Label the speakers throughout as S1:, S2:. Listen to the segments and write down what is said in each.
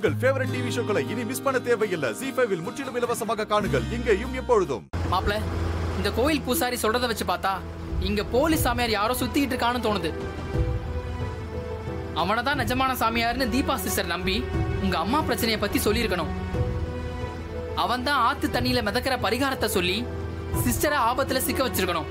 S1: உங்கள் favourite TV ஷோக்களை இனி miss பண்ண தேவையில்லை ஜி ஃபைவில் முற்றிலும் இலவசமாக காணுங்கள் இங்கேயும் எப்பொழுதும்
S2: மாப்ள இந்த கோயில் பூசாரி சொல்றத வச்சு பார்த்தா இங்க போலி சாமியார் யாரோ சுத்திட்டு இருக்கான்னு தோணுது அவனை தான் நிஜமான சாமியார்னு தீபா சிஸ்டர் நம்பி உங்க அம்மா பிரச்சனைய பத்தி சொல்லியிருக்கணும் அவன் தான் ஆத்து தண்ணியில மிதக்கிற பரிகாரத்தை சொல்லி சிஸ்டரை ஆபத்துல சிக்க வச்சிருக்கணும்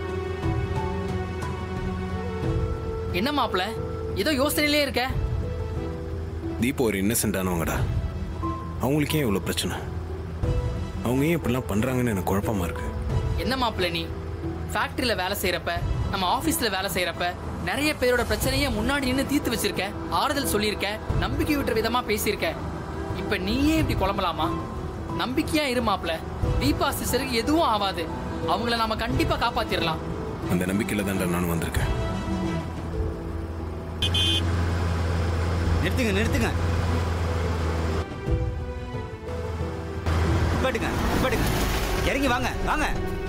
S2: என்ன மாப்ள ஏதோ யோசனையிலே இருக்க
S3: தீபா ஒரு இன்னசென்டானவங்கடா அவங்களுக்கே இவ்வளோ பிரச்சனை அவங்க ஏன் இப்படிலாம் பண்ணுறாங்கன்னு எனக்கு குழப்பமா இருக்கு
S2: என்ன மாப்பிள்ள நீ ஃபேக்டரியில வேலை செய்யறப்ப நம்ம ஆபீஸ்ல வேலை செய்யறப்ப நிறைய பேரோட பிரச்சனையை முன்னாடி நின்று தீர்த்து வச்சிருக்க ஆறுதல் சொல்லியிருக்க நம்பிக்கை விட்டுற விதமா பேசியிருக்க இப்ப நீயே இப்படி குழம்பலாமா நம்பிக்கையா இரு மாப்பிள்ள தீபா சிஸ்டருக்கு எதுவும் ஆகாது அவங்கள நாம கண்டிப்பா காப்பாத்திரலாம்
S3: அந்த நம்பிக்கையில் தான்டா நானும் வந்திருக்கேன்
S4: நிறுத்துங்க நிறுத்துங்க நிப்பாட்டுங்க நிப்பாட்டுங்க இறங்கி வாங்க வாங்க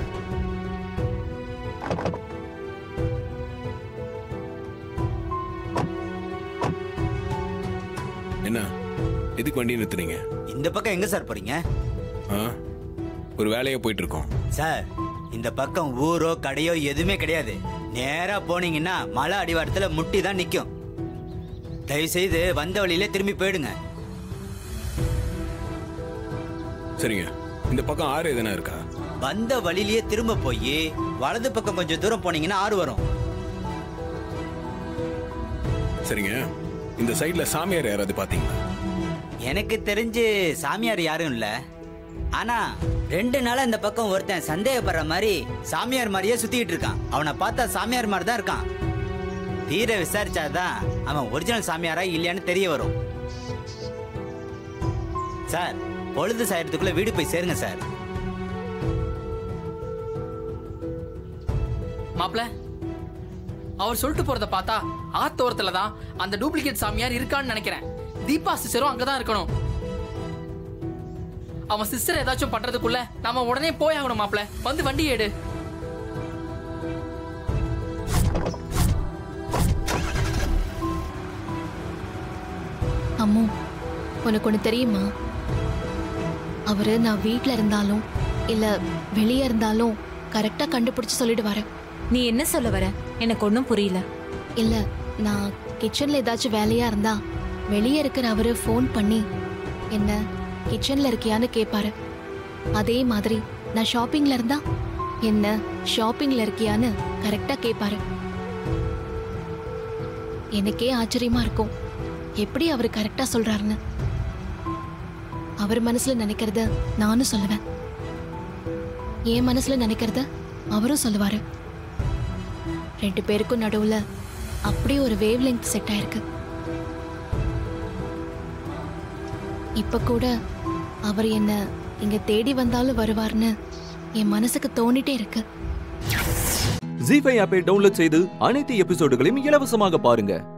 S3: என்ன எதுக்கு வண்டி நிறுத்துறீங்க
S4: இந்த பக்கம் எங்க சார் போறீங்க
S3: ஆ ஒரு வேலையாக போயிட்டு இருக்கோம்
S4: சார் இந்த பக்கம் ஊரோ கடையோ எதுவுமே கிடையாது நேரா போனீங்கன்னா மலை அடிவாரத்துல முட்டி தான் நிக்கும் தயவு செய்து வந்த வழியிலே திரும்பி போயிடுங்க
S3: சரிங்க இந்த பக்கம் ஆறு எதுனா இருக்கா
S4: வந்த வழியிலேயே திரும்ப போய் வலது பக்கம் கொஞ்சம் தூரம் போனீங்கன்னா ஆறு வரும்
S3: சரிங்க இந்த சைடில் சாமியார் யாராவது பார்த்தீங்களா
S4: எனக்கு தெரிஞ்சு சாமியார் யாரும் இல்ல ஆனா ரெண்டு நாளா இந்த பக்கம் ஒருத்தன் சந்தேகப்படுற மாதிரி சாமியார் மாதிரியே சுத்திட்டு இருக்கான் அவனை பார்த்தா சாமியார் மாதிரி தான் இருக்கான் தீர விசாரிச்சாதான் அவன் ஒரிஜினல் சாமியாரா இல்லையான்னு தெரிய வரும் சார் பொழுது சாயறதுக்குள்ள வீடு போய் சேருங்க சார்
S2: மாப்பிள்ள அவர் சொல்லிட்டு போறத பார்த்தா ஆத்தோரத்துல தான் அந்த டூப்ளிகேட் சாமியார் இருக்கான்னு நினைக்கிறேன் தீபா சிஸ்டரும் அங்கதான் இருக்கணும் அவன் சிஸ்டர் ஏதாச்சும் பண்றதுக்குள்ள நாம உடனே போய் ஆகணும் மாப்பிள்ள வந்து வண்டி எடு
S5: அம்மு உனக்கு ஒன்று தெரியுமா அவரு நான் வீட்டில் இருந்தாலும் இல்லை வெளியே இருந்தாலும் கரெக்டாக கண்டுபிடிச்சு சொல்லிடுவாரு
S6: நீ என்ன சொல்ல வர எனக்கு ஒன்றும் புரியல
S5: இல்லை நான் கிச்சனில் ஏதாச்சும் வேலையாக இருந்தா வெளியே இருக்கிற அவரு ஃபோன் பண்ணி என்ன கிச்சனில் இருக்கியான்னு கேட்பாரு அதே மாதிரி நான் ஷாப்பிங்கில் இருந்தா என்ன ஷாப்பிங்கில் இருக்கியான்னு கரெக்டாக கேட்பாரு எனக்கே ஆச்சரியமா இருக்கும் எப்படி அவர் கரெக்டா சொல்றாருன்னு அவர் மனசுல நினைக்கிறத நானும் சொல்லுவேன் என் மனசுல நினைக்கிறத அவரும் சொல்லுவாரு ரெண்டு பேருக்கும் நடுவுல அப்படியே ஒரு வேவ் லெங்க் செட் ஆயிருக்கு இப்ப கூட அவர் என்ன இங்க தேடி வந்தாலும் வருவார்னு என் மனசுக்கு தோணிட்டே இருக்கு
S7: ஜி ஃபைவ் ஆப்பை டவுன்லோட் செய்து அனைத்து எபிசோடுகளையும் இலவசமாக பாருங்க